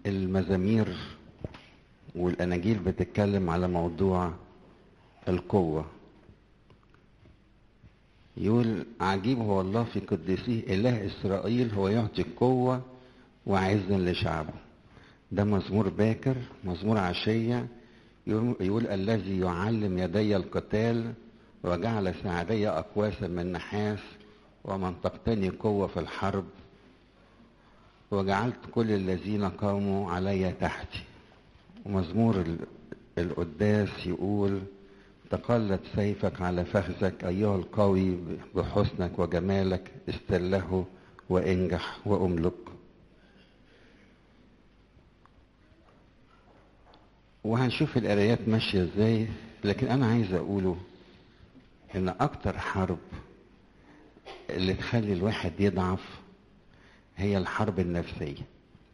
المزامير والأناجيل بتتكلم على موضوع القوة يقول عجيب هو الله في قدسيه إله إسرائيل هو يعطي قوة وعزا لشعبه ده مزمور باكر مزمور عشية يقول الذي يعلم يدي القتال وجعل ساعدي أقواسا من نحاس ومنطقتني قوة في الحرب وجعلت كل الذين قاموا علي تحتي ومزمور القداس يقول تقلت سيفك على فخذك أيها القوي بحسنك وجمالك استله وانجح واملك وهنشوف القرايات ماشية ازاي لكن انا عايز اقوله ان اكتر حرب اللي تخلي الواحد يضعف هي الحرب النفسية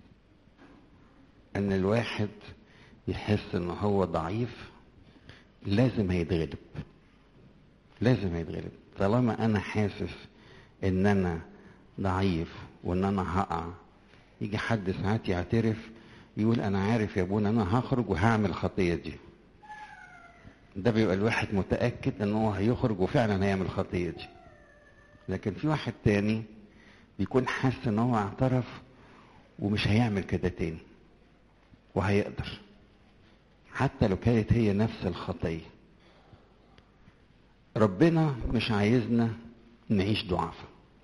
ان الواحد يحس ان هو ضعيف لازم هيتغلب لازم هيتغلب طالما انا حاسس ان انا ضعيف وان انا هقع يجي حد ساعات يعترف يقول انا عارف يا ابونا انا هخرج وهعمل الخطيه دي ده بيبقى الواحد متاكد ان هو هيخرج وفعلا هيعمل الخطيه دي لكن في واحد تاني بيكون حاسس ان هو اعترف ومش هيعمل كده تاني وهيقدر حتى لو كانت هي نفس الخطيه ربنا مش عايزنا نعيش ضعفاء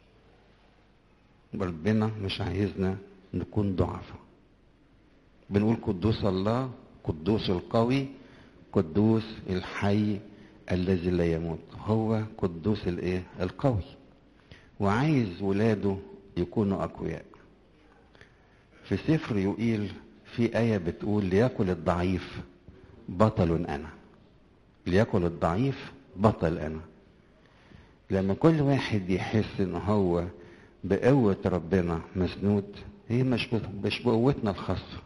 ربنا مش عايزنا نكون ضعفاء بنقول قدوس الله قدوس القوي قدوس الحي الذي لا يموت هو قدوس الايه القوي وعايز ولاده يكونوا اقوياء في سفر يقيل في آية بتقول ليأكل الضعيف بطل أنا ليأكل الضعيف بطل أنا لما كل واحد يحس ان هو بقوة ربنا مسنود هي مش مش بقوتنا الخاصة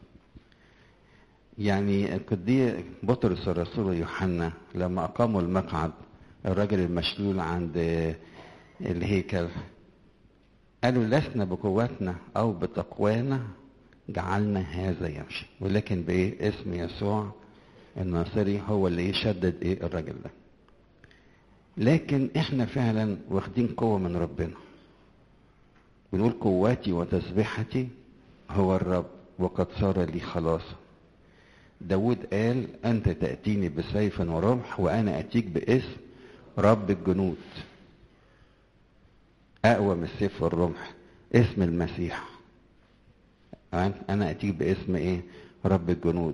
يعني قدي بطرس الرسول يوحنا لما أقاموا المقعد الراجل المشلول عند الهيكل قالوا لسنا بقوتنا أو بتقوانا جعلنا هذا يمشي ولكن بإيه اسم يسوع الناصري هو اللي يشدد إيه الراجل ده لكن احنا فعلا واخدين قوة من ربنا بنقول قواتي وتسبيحتي هو الرب وقد صار لي خلاصا داود قال أنت تأتيني بسيف ورمح وأنا أتيك باسم رب الجنود أقوى من السيف والرمح اسم المسيح أنا أتيك باسم إيه رب الجنود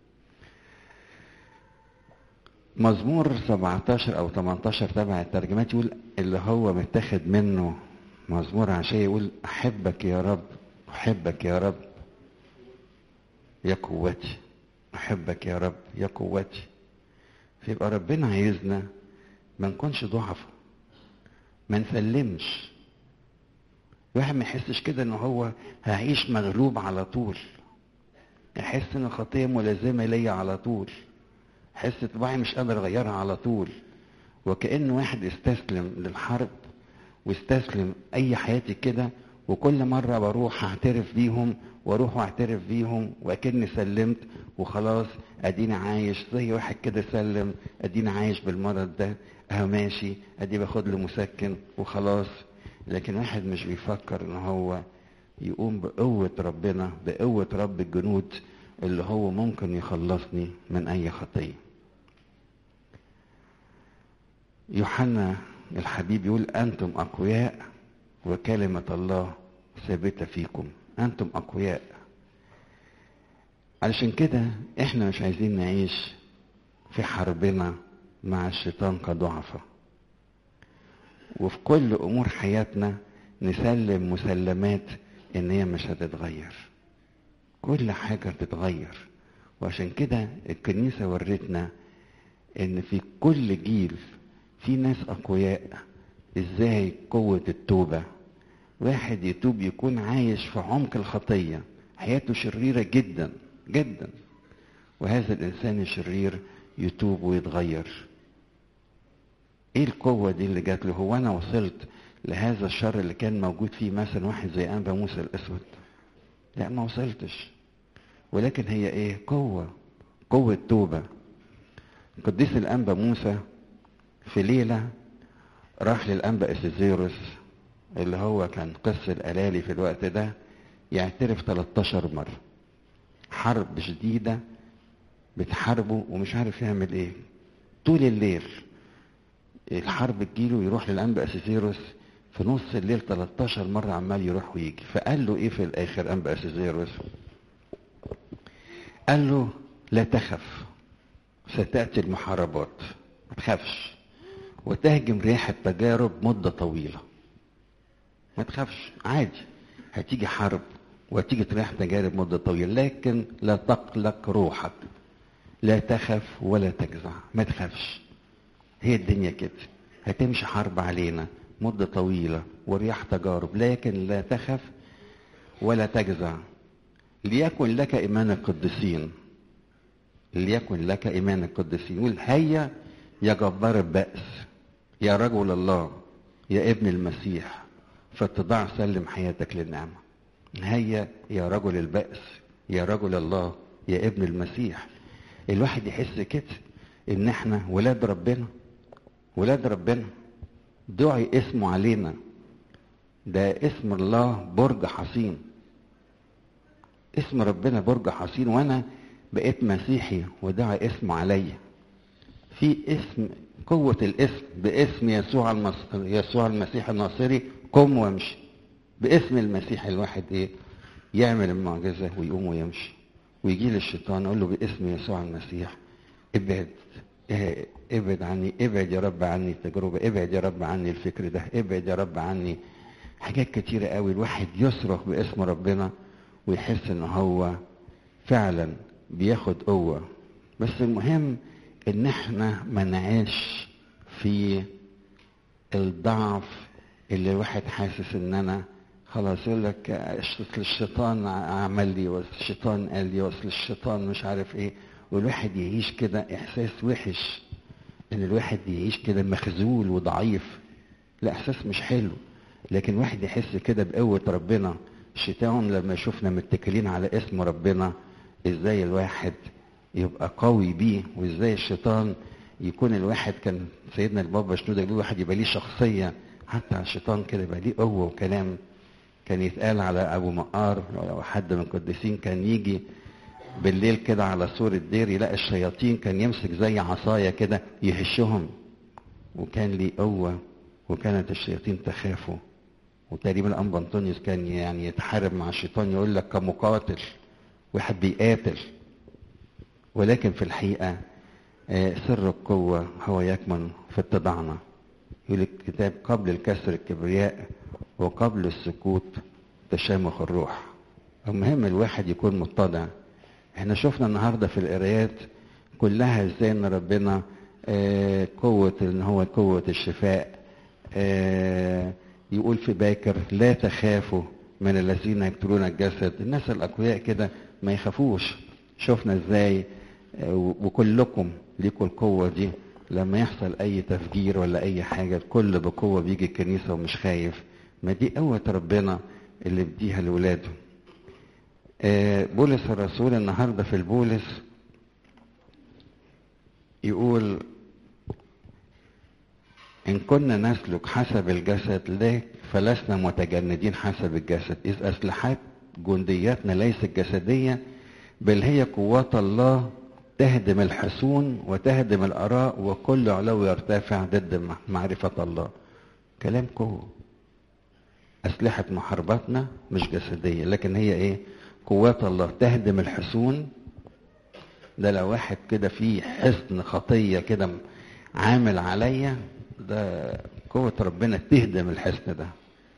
مزمور 17 أو 18 تبع الترجمات يقول اللي هو متاخد منه مزمور عشان يقول أحبك يا رب أحبك يا رب يا قوتي أحبك يا رب يا قوتي فيبقى ربنا عايزنا ما نكونش ضعفاء ما نسلمش الواحد ما يحسش كده ان هو هعيش مغلوب على طول يحس ان الخطيه ملازمه ليا على طول حس طباعي مش قادر اغيرها على طول وكأن واحد استسلم للحرب واستسلم اي حياتي كده وكل مرة بروح اعترف بيهم واروح واعترف بيهم واكني سلمت وخلاص اديني عايش زي واحد كده سلم اديني عايش بالمرض ده اهو ماشي ادي باخد له مسكن وخلاص لكن واحد مش بيفكر ان هو يقوم بقوة ربنا بقوة رب الجنود اللي هو ممكن يخلصني من اي خطية يوحنا الحبيب يقول انتم اقوياء وكلمة الله ثابتة فيكم أنتم أقوياء علشان كده إحنا مش عايزين نعيش في حربنا مع الشيطان كضعفة وفي كل أمور حياتنا نسلم مسلمات إن هي مش هتتغير كل حاجة بتتغير وعشان كده الكنيسة ورتنا إن في كل جيل في ناس أقوياء ازاي قوة التوبة واحد يتوب يكون عايش في عمق الخطية حياته شريرة جدا جدا وهذا الإنسان الشرير يتوب ويتغير ايه القوة دي اللي جات له هو انا وصلت لهذا الشر اللي كان موجود فيه مثلا واحد زي انبا موسى الاسود لا ما وصلتش ولكن هي ايه قوة قوة توبة قديس الأنبا موسى في ليلة راح للأنبا إسيزيروس اللي هو كان قس الألالي في الوقت ده يعترف 13 مرة حرب شديدة بتحاربه ومش عارف يعمل ايه طول الليل الحرب تجيله يروح للأنبا أسيزيروس في نص الليل 13 مرة عمال يروح ويجي فقال له ايه في الآخر أنبا أسيزيروس قال له لا تخف ستأتي المحاربات ما تخافش وتهجم رياح التجارب مدة طويلة ما تخافش عادي هتيجي حرب وهتيجي تريح تجارب مدة طويلة لكن لا تقلق روحك لا تخف ولا تجزع ما تخافش هي الدنيا كده هتمشي حرب علينا مدة طويلة ورياح تجارب لكن لا تخف ولا تجزع ليكن لك إيمان القديسين ليكن لك إيمان القديسين يقول هيا يا جبار البأس يا رجل الله يا ابن المسيح فاتضاع سلم حياتك للنعمة هيا يا رجل البأس يا رجل الله يا ابن المسيح الواحد يحس كده ان احنا ولاد ربنا ولاد ربنا دعي اسمه علينا ده اسم الله برج حصين اسم ربنا برج حصين وانا بقيت مسيحي ودعي اسمه عليا في اسم قوة الاسم باسم يسوع المس... يسوع المسيح الناصري قم وامشي باسم المسيح الواحد ايه يعمل المعجزة ويقوم ويمشي ويجي للشيطان اقول له باسم يسوع المسيح ابعد اه ابعد عني ابعد يا رب عني التجربة ابعد يا رب عني الفكر ده ابعد يا رب عني حاجات كتيرة قوي الواحد يصرخ باسم ربنا ويحس ان هو فعلا بياخد قوة بس المهم ان احنا ما نعيش في الضعف اللي الواحد حاسس ان انا خلاص يقول لك اصل الشيطان عمل لي والشيطان قال لي واصل الشيطان مش عارف ايه والواحد يعيش كده احساس وحش ان الواحد يعيش كده مخزول وضعيف لا احساس مش حلو لكن واحد يحس كده بقوة ربنا الشيطان لما يشوفنا متكلين على اسم ربنا ازاي الواحد يبقى قوي بيه وازاي الشيطان يكون الواحد كان سيدنا البابا شنودة يقول الواحد يبقى ليه شخصية حتى على الشيطان كده يبقى ليه قوة وكلام كان يتقال على ابو مقار او حد من القديسين كان يجي بالليل كده على سور الدير يلاقي الشياطين كان يمسك زي عصاية كده يهشهم وكان ليه قوة وكانت الشياطين تخافه وتقريبا الانبا انطونيوس كان يعني يتحارب مع الشيطان يقول لك كمقاتل واحد بيقاتل ولكن في الحقيقة سر القوة هو يكمن في اتضاعنا يقول الكتاب قبل الكسر الكبرياء وقبل السكوت تشامخ الروح المهم الواحد يكون متضع احنا شفنا النهارده في القرايات كلها ازاي ان ربنا آه قوة ان هو قوة الشفاء آه يقول في باكر لا تخافوا من الذين يقتلون الجسد الناس الاقوياء كده ما يخافوش شفنا ازاي آه وكلكم ليكوا القوة دي لما يحصل اي تفجير ولا اي حاجة الكل بقوة بيجي الكنيسة ومش خايف ما دي قوة ربنا اللي بديها لولاده بولس الرسول النهاردة في البولس يقول إن كنا نسلك حسب الجسد لا فلسنا متجندين حسب الجسد إذ أسلحات جندياتنا ليست جسدية بل هي قوات الله تهدم الحصون وتهدم الآراء وكل علو يرتفع ضد معرفة الله كلام قوة أسلحة محاربتنا مش جسدية لكن هي إيه قوات الله تهدم الحصون ده لو واحد كده فيه حصن خطية كده عامل عليا ده قوة ربنا تهدم الحصن ده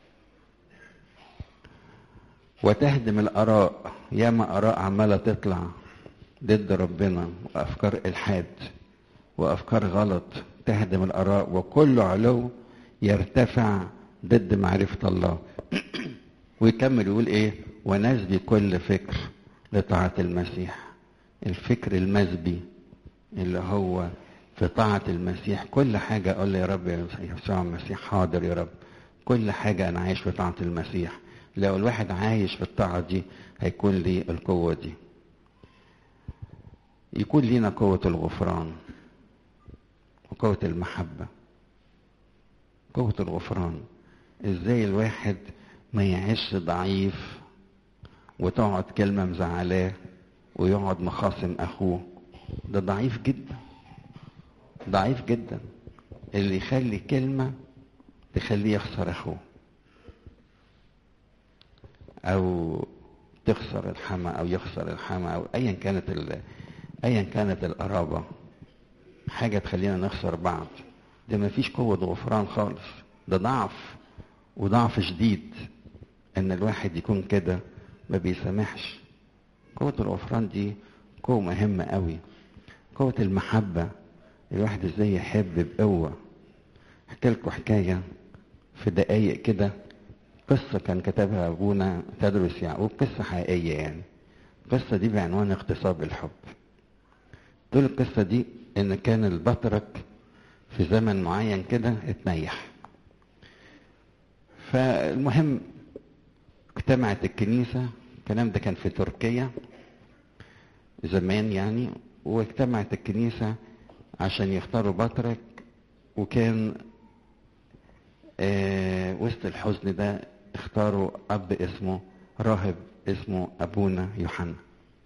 وتهدم الآراء ياما آراء عمالة تطلع ضد ربنا وأفكار إلحاد وأفكار غلط تهدم الآراء وكل علو يرتفع ضد معرفة الله ويكمل يقول ايه ونسبي كل فكر لطاعة المسيح الفكر المسبي اللي هو في طاعة المسيح كل حاجة أقول له يا رب يا يسوع المسيح حاضر يا رب كل حاجة أنا عايش في طاعة المسيح لو الواحد عايش في الطاعة دي هيكون لي القوة دي يكون لينا قوة الغفران وقوة المحبة قوة الغفران ازاي الواحد ما يعيش ضعيف وتقعد كلمة مزعلاه ويقعد مخاصم اخوه ده ضعيف جدا ضعيف جدا اللي يخلي كلمة تخليه يخسر اخوه او تخسر الحما او يخسر الحما او ايا كانت ال... ايا كانت القرابة حاجة تخلينا نخسر بعض ده ما فيش قوة غفران خالص ده ضعف وضعف شديد ان الواحد يكون كده ما بيسامحش قوة الغفران دي قوة مهمة قوي قوة المحبة الواحد ازاي يحب بقوة احكي لكم حكاية في دقايق كده قصة كان كتبها أبونا تدرس يعقوب قصة حقيقية يعني القصة دي بعنوان اغتصاب الحب تقول القصة دي إن كان البطرك في زمن معين كده اتنيح فالمهم اجتمعت الكنيسة الكلام ده كان في تركيا زمان يعني واجتمعت الكنيسة عشان يختاروا بطرك وكان آه وسط الحزن ده اختاروا اب اسمه راهب اسمه ابونا يوحنا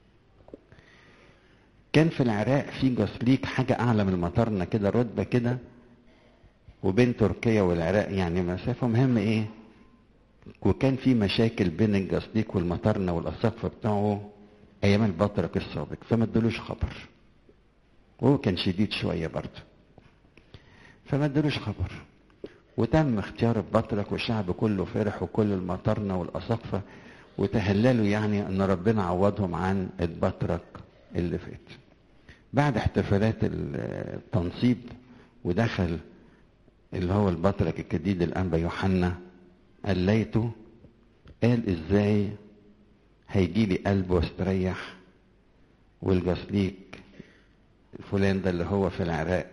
كان في العراق في جسليك حاجة أعلى من المطارنة كده رتبة كده وبين تركيا والعراق يعني مسافة مهم إيه وكان في مشاكل بين الجسليك والمطارنة والأساقفة بتاعه أيام البطرك السابق فما ادلوش خبر وهو كان شديد شوية برضه فما ادلوش خبر وتم اختيار البطرك والشعب كله فرح وكل المطارنة والأساقفة وتهللوا يعني ان ربنا عوضهم عن البطرك اللي فات بعد احتفالات التنصيب ودخل اللي هو البطرك الجديد الانبا يوحنا قليته قال ازاي هيجي لي قلب واستريح والجسليك الفلان ده اللي هو في العراق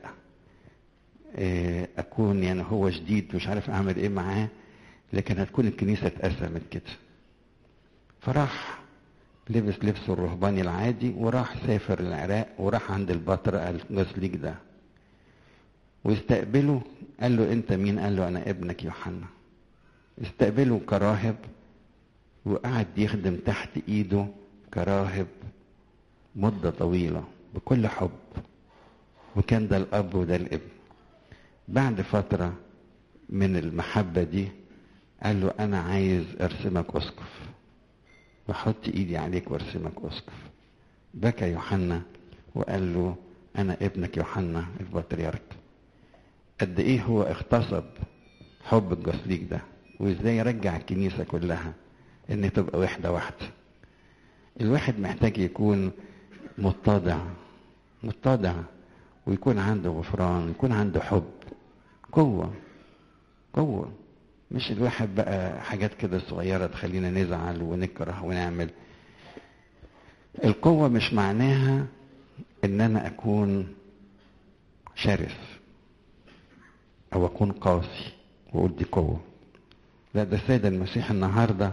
اكون يعني هو جديد مش عارف اعمل ايه معاه لكن هتكون الكنيسه اتقسمت كده فراح لبس لبسه الرهباني العادي وراح سافر العراق وراح عند البطر الجسليك ده واستقبله قال له انت مين قال له انا ابنك يوحنا استقبله كراهب وقعد يخدم تحت ايده كراهب مدة طويلة بكل حب وكان ده الاب وده الابن بعد فترة من المحبة دي قال له انا عايز ارسمك اسقف واحط ايدي عليك وارسمك اسقف بكى يوحنا وقال له انا ابنك يوحنا البطريرك قد ايه هو اغتصب حب الجسليك ده وازاي يرجع الكنيسه كلها ان تبقى وحده واحده الواحد محتاج يكون متضع متضع ويكون عنده غفران يكون عنده حب قوه قوه مش الواحد بقى حاجات كده صغيرة تخلينا نزعل ونكره ونعمل القوة مش معناها ان انا اكون شرس او اكون قاسي واقول دي قوة لا ده السيد المسيح النهاردة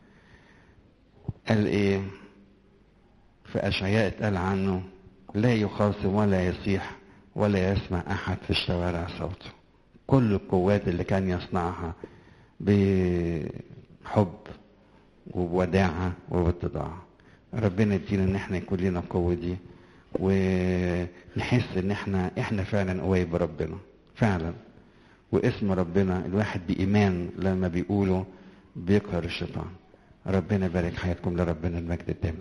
قال ايه في اشعياء اتقال عنه لا يخاصم ولا يصيح ولا يسمع احد في الشوارع صوته كل القوات اللي كان يصنعها بحب وبوداعة وباتضاع ربنا يدينا ان احنا يكون لنا القوة دي ونحس ان احنا احنا فعلا قوي بربنا فعلا واسم ربنا الواحد بإيمان لما بيقوله بيقهر الشيطان ربنا يبارك حياتكم لربنا المجد الدائم